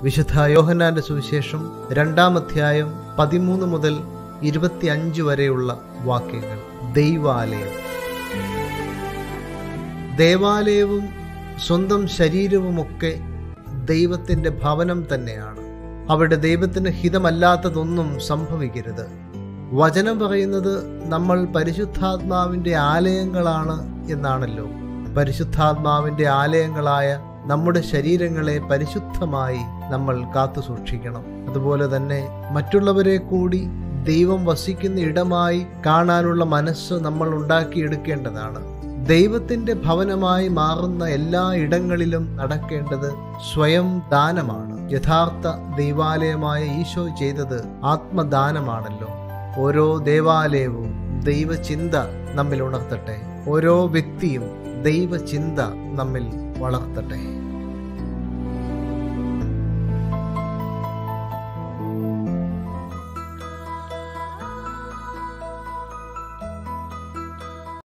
വിശുദ്ധ യോഹന്നാന്റെ സുവിശേഷം രണ്ടാം അധ്യായം പതിമൂന്ന് മുതൽ ഇരുപത്തിയഞ്ച് വരെയുള്ള വാക്യങ്ങൾ ദൈവാലയം ദേവാലയവും സ്വന്തം ശരീരവുമൊക്കെ ദൈവത്തിന്റെ ഭവനം തന്നെയാണ് അവിടെ ദൈവത്തിന് ഹിതമല്ലാത്തതൊന്നും സംഭവിക്കരുത് വചനം പറയുന്നത് നമ്മൾ പരിശുദ്ധാത്മാവിന്റെ ആലയങ്ങളാണ് എന്നാണല്ലോ പരിശുദ്ധാത്മാവിന്റെ ആലയങ്ങളായ നമ്മുടെ ശരീരങ്ങളെ പരിശുദ്ധമായി നമ്മൾ കാത്തു സൂക്ഷിക്കണം അതുപോലെ തന്നെ മറ്റുള്ളവരെ കൂടി ദൈവം വസിക്കുന്ന ഇടമായി കാണാനുള്ള മനസ്സ് നമ്മൾ ഉണ്ടാക്കിയെടുക്കേണ്ടതാണ് ദൈവത്തിന്റെ ഭവനമായി മാറുന്ന എല്ലാ ഇടങ്ങളിലും നടക്കേണ്ടത് സ്വയം ദാനമാണ് യഥാർത്ഥ ദൈവാലയമായ ഈശോ ചെയ്തത് ആത്മദാനമാണല്ലോ ഓരോ ദേവാലയവും ദൈവചിന്ത നമ്മിൽ ഉണർത്തട്ടെ ഓരോ വ്യക്തിയും ദൈവചിന്ത നമ്മിൽ വളർത്തട്ടെ